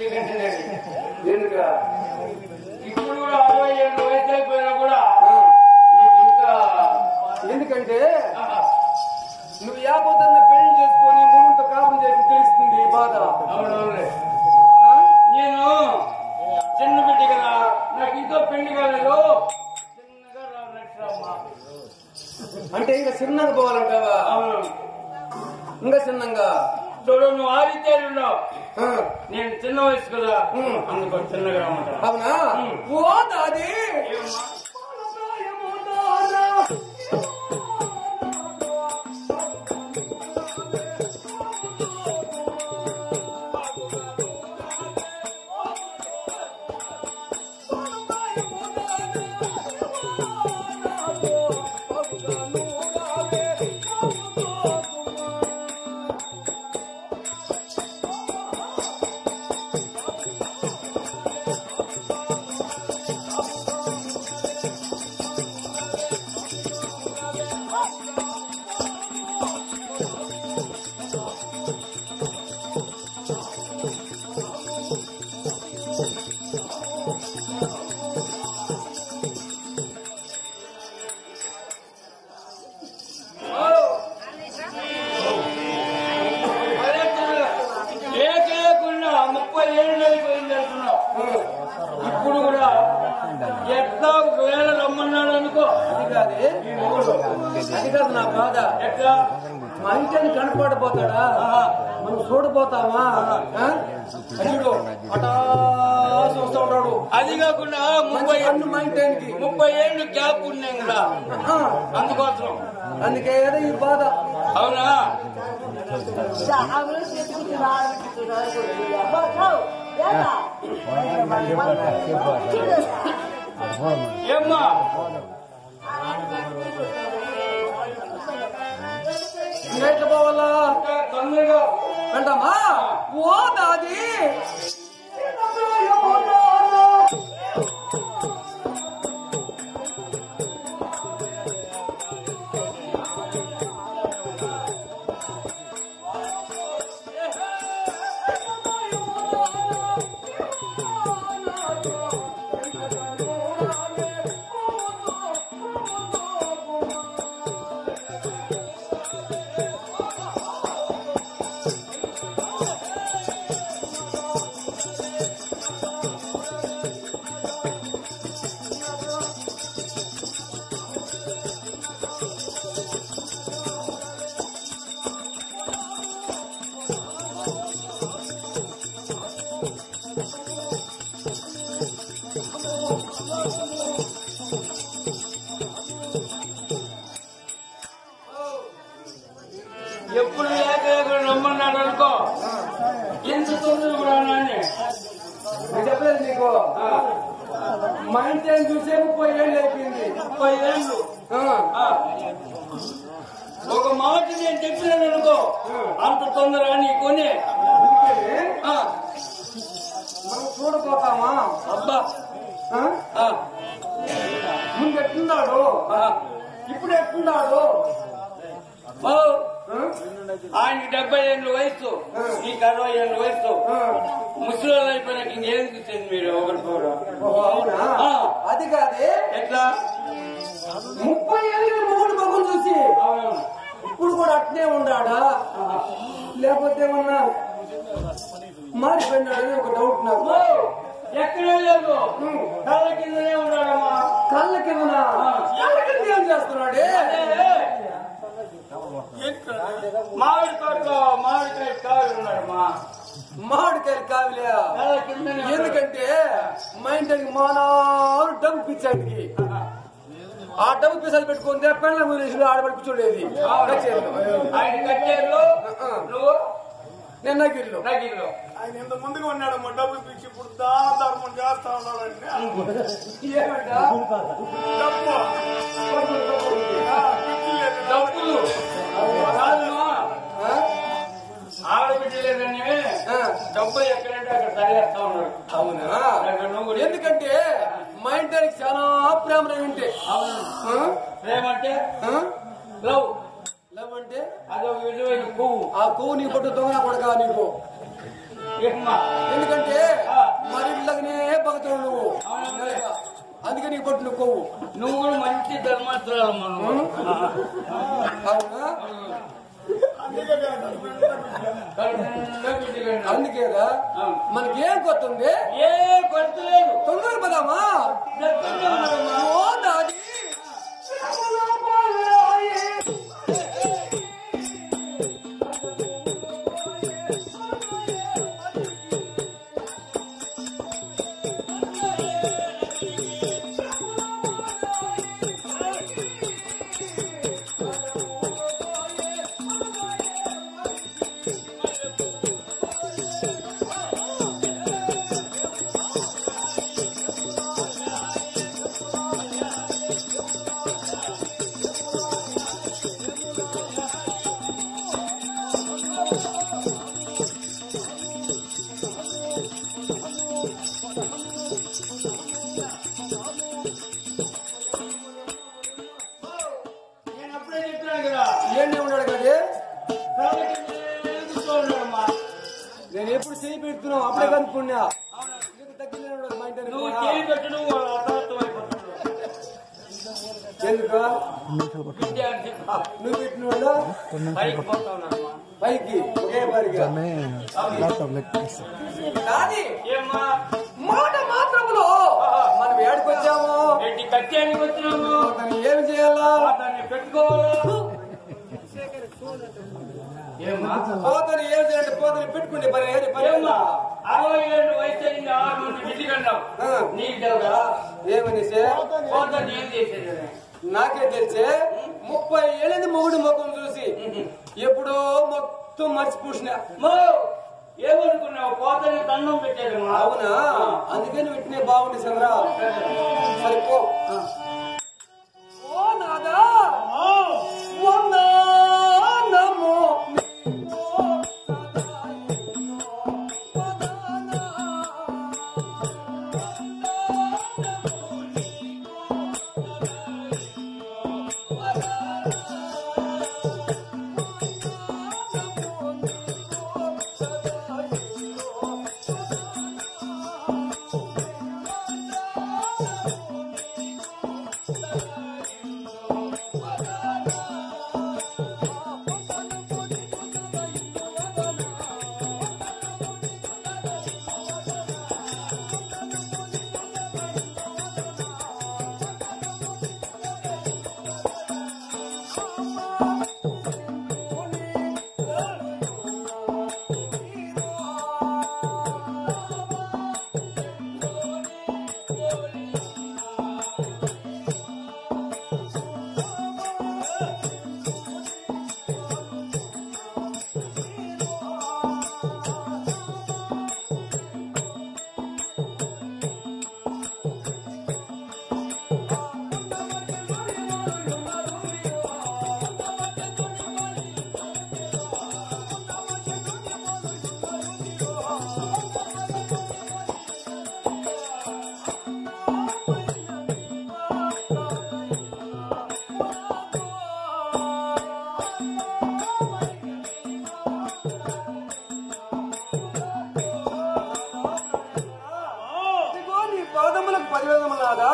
ఎందుక ఇప్పుడు కూడా అరవై ఏళ్ళు వయసు అయిపోయినా కూడా నీకు ఇంకా ఎందుకంటే నువ్వు యాపోతున్న పెళ్లి చేసుకొని ముందు కాపురం చేసి తెలుస్తుంది ఈ బాధ అవునవునులే ఆ? నేను చిన్న బిడ్డ కదా నాకు ఇంకో పెళ్లి కాలేదు చిన్నగా రా లక్ష్మమ్మ అంటే ఇంకా చిన్నగా పోవాలంటావా అవును ఇంకా చిన్నంగా చూడు నువ్వు ఆరితేరు ఉన్నావు ఆ. నేను చిన్న వయసు కదా అందుకో చిన్నగా రమ్మంటా అవునా ఓ దాది ఏమ్మా? అదే చూడు. ఏ చేయకుండా ముప్పై ఏళ్ళు అయిపోయింది అంటున్నావు ఇప్పుడు కూడా ఎట్లా ఒకవేళ రమ్మన్నాడు అనుకో అది కాదే అది కాదు నా బాధ ఎట్లా మా ఇంటిని కనపడిపోతాడా మనం చూడపోతామా ఆ? చూడు అటా చూస్తూ ఉంటాడు అది కాకుండా మంచి ముప్పై కన్ను మా ఇంటికి ముప్పై ఏళ్ళు గ్యాప్ ఉన్నాయి కదా ఆ. అందుకోసం అందుకే ఏదో ఈ బాధ అవునా ఏమ్మా ఎట్లా పోవాలా ఇంకా తొందరగా అంటామా ఓ దాది ఎప్పుడు ఏకైనా రమ్మన్నాడు అనుకో ఎంత తొందరగా కూడా నాన్నే. నేను చెప్పలేదు నీకు మా ఇంటిని చూసే ముప్పై ఏళ్ళు అయిపోయింది ముప్పై ఏళ్ళు ఆ. ఆ. ఒక మాట నేను చెప్పినాను అనుకో అంత తొందరగా నీకొని అందుకని ఆ, మనం చూడపోతామా అబ్బా ఆ? ఆ, ముందు ఎట్లున్నాడు ఆ. ఇప్పుడు ఎట్లున్నాడు ఓ, ఆ? ఆయనకి డెబ్బై ఏళ్ళు వయసు నీకు అరవై ఏళ్ళు వయసు ఆ. ముసలి అయిపోయినాక ఇంకేం చూసేది మీరు ఒకరికొకరు ఓహో, అవునా ఆ. అది కాదే ఎట్లా ముప్పై ఏళ్ళు మూడు మగం చూసి అవును ఇప్పుడు కూడా అట్నే ఉన్నాడా లేకపోతే ఏమన్నా మారిపోయినాడని ఒక డౌట్ నాకు ఓ, ఎక్కడే లేదు కళ్ళ కిందనే ఉన్నాడమ్మా కళ్ళ కింద కళ్ళ కింద ఏం చేస్తున్నాడే మామిడి తోటలో మామిడికాయ కాయలు ఉన్నాడమ్మా మామిడికాయలు కావిలే కళ్ళ కిందనే ఉన్నాడు. ఎందుకంటే మా ఇంటికి మానాలు డబ్బు పిచ్చాడికి ఆ డబ్బు పిసాలు పెట్టుకుంటే పెళ్ళ మురేసులు ఆడబడి కూర్చోలేదు ఆయన కట్టేరు నువ్వు నేను నగిరిలో నగిరిలో ఆయన ఇంత ముందుగా ఉన్నాడు మా డబ్బు పిచ్చి ఇప్పుడు దాన ధర్మం చేస్తా ఉన్నాడండి ఏమంట డబ్బు ఆ, పిచ్చి లేదు డబ్బులు కాదుమా ఆ? ఆడబిడ్డలేదని ఆ. డబ్బు ఎక్కడంటే అక్కడ తగిలేస్తా ఉన్నాడు అవునా అక్కడ నువ్వు కూడా ఎందుకంటే మా ఇంటికి చాలా ప్రేమ ఉంటే అవును ప్రేమంటే లవ్ లవ్ అంటే అదొక విధమైన పువ్వు ఆ కొవ్వు నీ కొట్టు దొంగ కొడక నీకు ఏమ్మా ఎందుకంటే అందుకే నీకు పట్టిన కొవ్వు నువ్వు కూడా మంచి ధర్మాస్త్రాలు మనం అవునా అందుకే కదా అందుకేగా మనకేం కొత్త ఉంది ఏ కొత్త లేదు తొందర పదామా దగ్గరగా ఉన్నారమ్మా. ఓ దాది నేను అప్పుడే చెప్పాను కదా ఏంటి ఉన్నాడు కదా కాబట్టి నేను కూర్చో ఉన్నాడమ్మా. నేను ఎప్పుడు చేయి పెడుతున్నావు అప్పుడే కనుక్కున్నా నీకు దగ్గరలో ఉన్నాడు మా ఇంటి నువ్వు వెనకాల. చేయి పెట్టడం వాళ్ళు అర్థమర్థమైపోతున్నారు ఎందుకు విద్య అని చెప్పా. నువ్వు పెట్టిన వాళ్ళు పైకి పోతా ఉన్నాడమ్మా. పైకి ఒకే పరిగా కానీ ఏమ్మా మాట మాత్రములో మనం ఏడుకొచ్చాము ఏంటి కత్యానికి వచ్చినాము అతను ఏం చేయాలా దాన్ని పెట్టుకోవాలా ఏమ్మా పోతని ఏం చేయాలంటే పోతని పెట్టుకునే పని ఏది పని ఏమ్మా లేదా? అరవై ఏళ్ళు వయసు అయింది ఆరు మంది బిడ్డ కన్నావు ఆ. నీకు తెలుదా ఏమనేసి పోతాను ఏం చేసేది నాకే తెలిసే ముప్పై ఏళ్ళది మొగుడు ముఖం చూసి ఎప్పుడో మొత్తం మర్చిపూసిన మో ఏమనుకున్నావు పోతని దండం పెట్టారమ్మా అవునా అందుకని విట్టినే బాగుంది చంద్ర సరిపో ఓ నాదా వందనము. ఓ ఇదిగో నీ పాదములకు పదివేదములాగా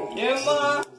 ఏమ్మా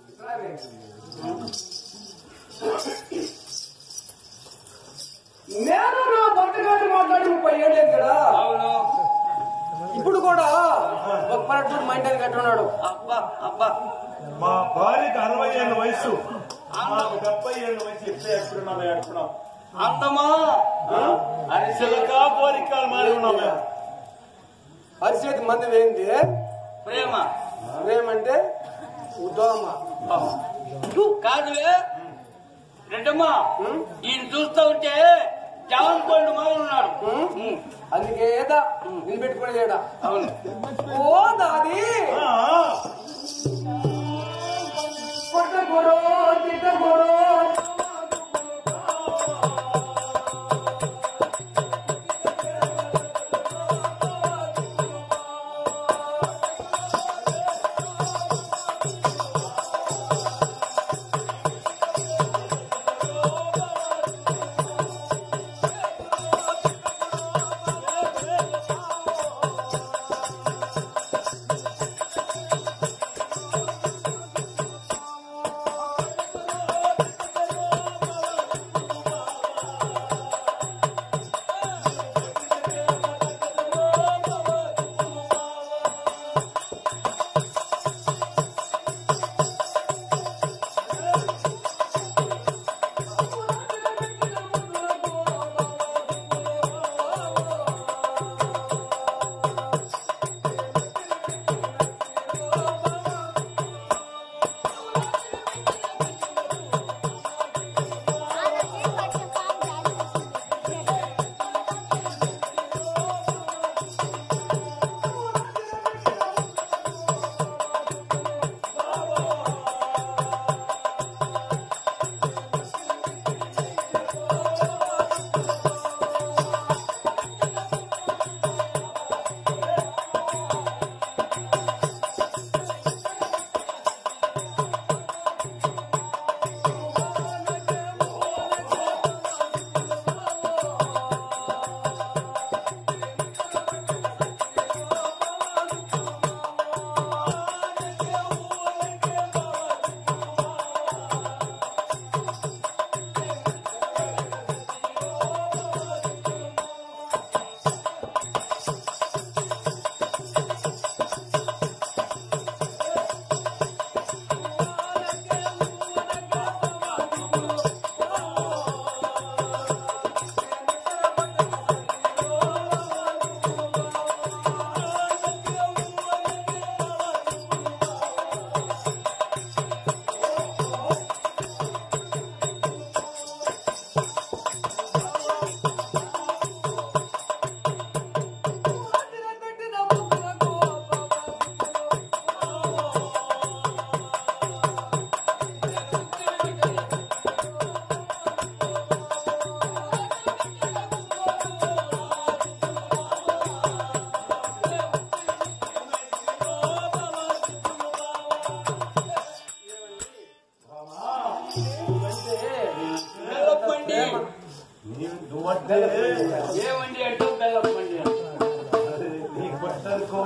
నేను నా భర్త గారిని మాట్లాడి ముప్పై ఏళ్ళు కదా అవును ఇప్పుడు కూడా ఒక పల్లెటూరు మా ఇంటికి కట్టున్నాడు అబ్బా అబ్బా మా భార్యకి అరవై ఏళ్ళ వయసు మాకు డెబ్బై ఏళ్ళ వయసు ఎట్లా ఎక్కడున్నాం ఎక్కడున్నాం అందమా అరిసెలకా కోరికలు మారి ఉన్నాం మేము అరిచేతి మంది ఏంది ప్రేమ ఏమంటే ఉద్యోగమ్మ కాదులే రెడ్డమ్మా ఈయన చూస్తా ఉంటే జవాన్ పండు మొదలు ఉన్నాడు ఉమ్, అందుకే ఏదా నిలబెట్టుకునేది ఏడా అవును ఓ దాది ఆ, కొట్టగొరో తిట్టగొరో బెల్లప్పండి నువ్వంటే ఏమండి అంటూ బెల్లప్పండి నీ కొట్టరుకో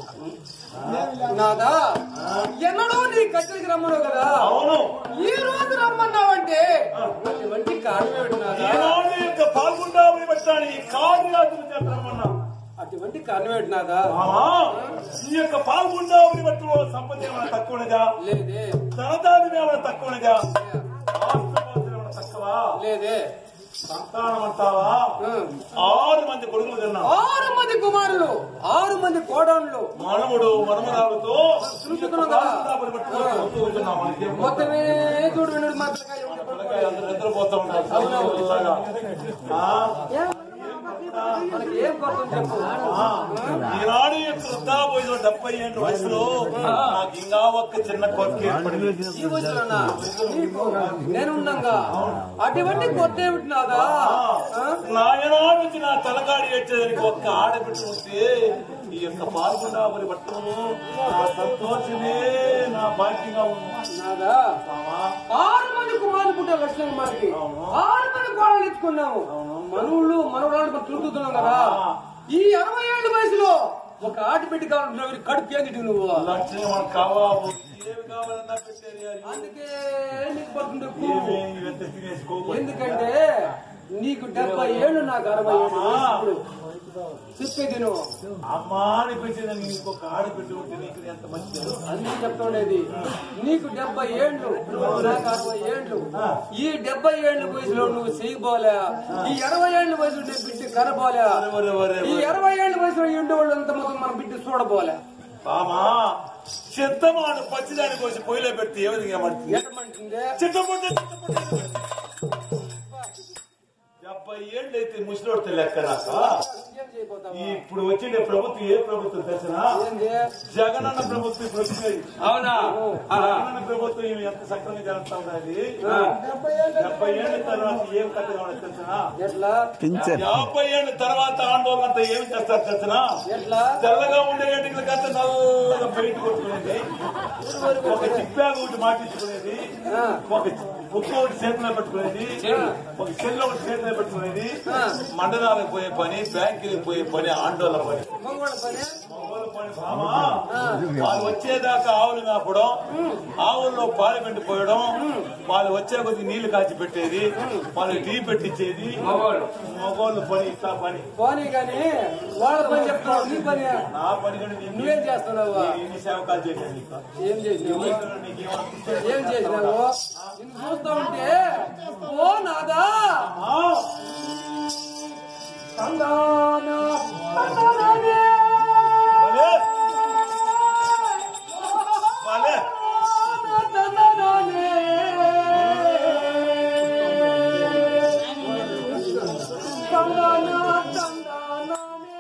నాదా ఎన్నడూ నీ కచ్చరికి రమ్మను కదా అవును ఈ రోజు రమ్మన్నావంటే అటువంటి కారణం ఏమిటి నాదా ఈనాడు యొక్క పాల్గొండామని పెట్టాను ఈ కార్యాదులు చేస్తామన్నా అటువంటి కారణం ఏమిటి నాదా ఈ యొక్క పాల్గొండామని బట్టి సంపద ఏమైనా తక్కువనగా లేదే ధనదాని ఏమైనా తక్కువనగా ఆస్తిపాస్తులు ఏమైనా తక్కువ లేదే సంతానం అంటావా ఉం. ఆరు మంది కొడుకులు తిన్నాం ఆరు మంది కుమారులు ఆరు మంది కోడళ్ళు మనముడు మనమరాలతో చూసుకున్నాం కదా. మొత్తం మొత్తమే చూడు వినుడు మాత్రమే అందరూ నిద్రపోతా ఉంటారు చల్లగా. ఆ? మనకి ఏం కొత్త చెప్పు ఆ. ఈనాడు యొక్క వృద్ధాపోయిన డెబ్బై ఏళ్ళ వయసులో నాకు ఇంకా ఒక్క చిన్న కోరిక ఏర్పడింది ఈ వయసులోనా నీకు నేనుండంగా అటువంటి కొత్త ఏమిటి నాదా ఆ? నాయనాడు నుంచి నా తలకాడి వచ్చేదానికి ఒక్క ఆడబిడ్డ ఉంటే ఈ యొక్క పాల్గొండాబరి పట్టణము నా సంతోషమే నా భాగ్యంగా ఉంది నాదా ఆరు మంది కుమారులు పుట్టారు లక్ష్మణ్ మనకి ఆరు మంది కోడలు ఇచ్చుకున్నాము మనవుళ్ళు మనవరాలు మనం చూస్తున్నాం కదా ఈ అరవై ఏళ్ళ వయసులో ఒక ఆట పెట్టి కావాలంటున్నావు కడుపు ఏంది నువ్వు లక్ష్యం మనకు కావాలి ఏమి కావాలన్నా పెట్టేది అది. అందుకే నీకు పడుతుంది ఎక్కువ. ఏమి ఇవంతా తినేసుకోకు. ఎందుకంటే నీకు డెబ్బై ఏళ్ళు నాకు అరవై ఏళ్ళు వయసు ఇప్పుడు చెప్పేది నువ్వు అమ్మా అనిపించింది నీకు ఇంకొక ఆడబిడ్డ ఉంటే నీకు ఎంత మంచిది అందుకే చెప్తుండేది నీకు డెబ్బై ఏళ్ళు నాకు అరవై ఏళ్ళు ఈ డెబ్బై ఏళ్ళ వయసులో నువ్వు చేయబోలే ఈ ఇరవై ఏళ్ళ వయసులో నీ బిడ్డ కనబోలే వరే వరే ఈ ఇరవై ఏళ్ళ వయసులో ఈ ఉండేవాళ్ళు అంత మొత్తం మన బిడ్డ చూడబోలే బామా చింతమాను పచ్చిదాని కోసం పొయ్యిలో పెడితే ఏమైంది ఏమంటుంది ఎటమంటుందే చింతపండు చింతపండు డెబ్బై ఏళ్ళు అయితే ముసలోడితే లెక్క నాకు ఏం చేయబోతావా ఈ ఇప్పుడు వచ్చిన ప్రభుత్వం ఏ ప్రభుత్వం తెలిసిన ఏంది జగనన్న ప్రభుత్వం ఇప్పుడు వచ్చింది అవునా జగనన్న ప్రభుత్వం ఈమె ఎంత సక్రమంగా జరుగుతా ఉన్నది డెబ్బై ఏళ్ళు డెబ్బై ఏళ్ళ తర్వాత ఏం కథ కావాలి తెలిసిన ఎట్లా యాభై ఏళ్ళ తర్వాత ఆందోళన అంతా ఏం చేస్తారు తెలిసిన ఎట్లా తెల్లగా ఉండే ఏటికి కథ నల్లగా బయట కొట్టుకునేది ఒక చిప్పాగ ఒకటి మాటించుకునేది ఆ. ఒక బుక్ ఒకటి చేతిలో పెట్టుకునేది ఒక సెల్ ఒకటి చేతిలో పెట్టుకునేది మండలాలకు పోయే పని బ్యాంకులకు పోయే పని ఆందోళన పని మగవాళ్ళ పని మగవాళ్ళ పని బామా వాళ్ళు వచ్చేదాకా ఆవులు మేపడం ఆవుల్లో పాలు పెట్టి పోయడం వాళ్ళు వచ్చే కొద్ది నీళ్లు కాచి పెట్టేది వాళ్ళకి టీ పెట్టించేది మగవాళ్ళు. మగవాళ్ళు పని ఇట్లా పని పోనీ గాని వాళ్ళ పని చెప్తావు నీ పని నా పని కూడా నీకు- నువ్వేం చేస్తున్నావా నీకు ఇన్ని సేవకాలు చేశాను నీకు ఏం చేసినావు నీకేమనిపిస్తుంది? ఏం చేసినావు నిన్ను చూస్తా ఉంటే ఓ నాదా ఆ, తందానా, తందానానే. భలే. భలే. తందానానే. తందానా, తందానానే,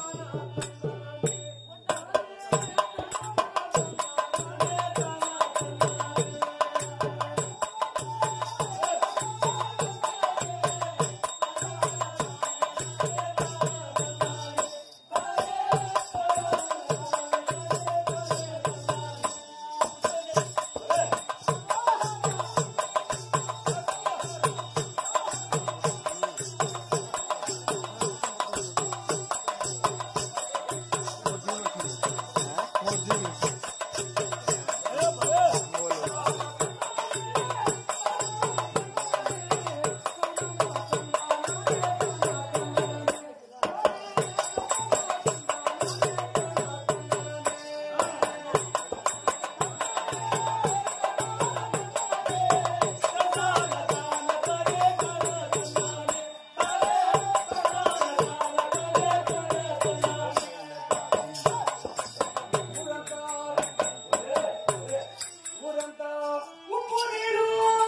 ఊరంతా ఉప్పు నీరు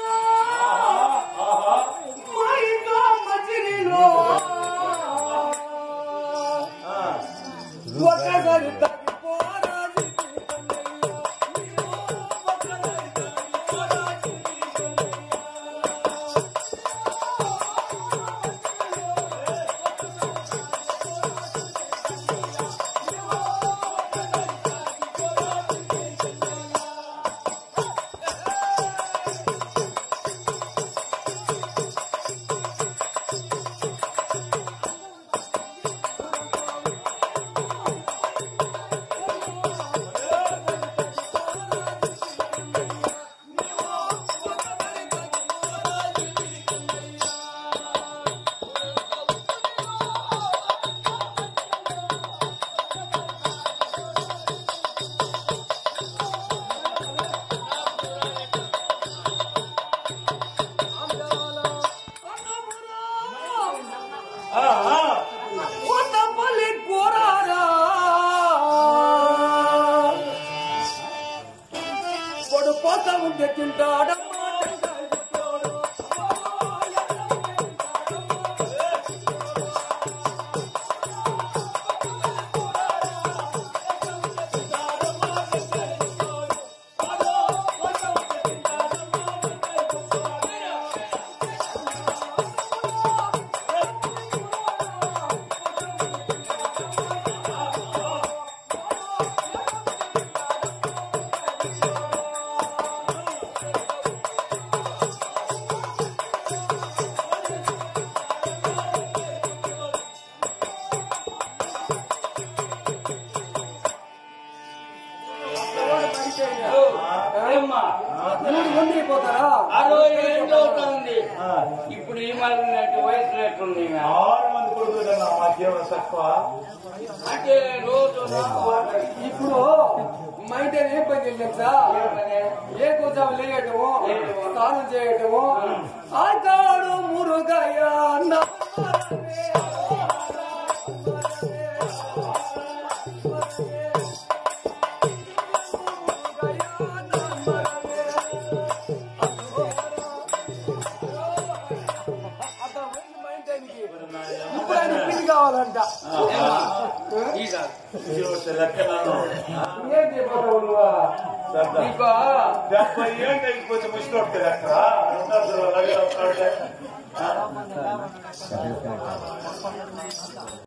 మా ఇంట్లో మంచినీళ్ళు ఒక్కసారి తగ్గిపోరా జీవితమయ్యా. నీవు ఒక్కసారి తగ్గిపోరా ఆ, ఆ. కొత్తపల్లి కూరారా పొడు పోతా ఉంటే తింటాడమ్మా టెంకాయ కొట్టోడు. ఏమ్మా మూడు మంది అయిపోతారా అరవై ఏళ్ళు అవుతుంది ఇప్పుడు ఈ మారినట్టు వయసు ఎట్లుంది ఈమె? ఆరు మంది కొడుకులు మా జీవన తక్కువ అంటే రోజు నాకు ఇప్పుడు మా ఇంటి ఏం పని తెలుసా ఏ కొంచెం లేయటము స్నానం చేయటము ఆకాడు మురుగయ్య ఇప్పుడు ఆయన పిండి కావాలంట ఇక లెక్క నన్ను ఏం చెప్పావు నువ్వు సర్దా. నీకు డెబ్బై ఏళ్ళు అయిపోతే ముసినోడు లెక్క రెండో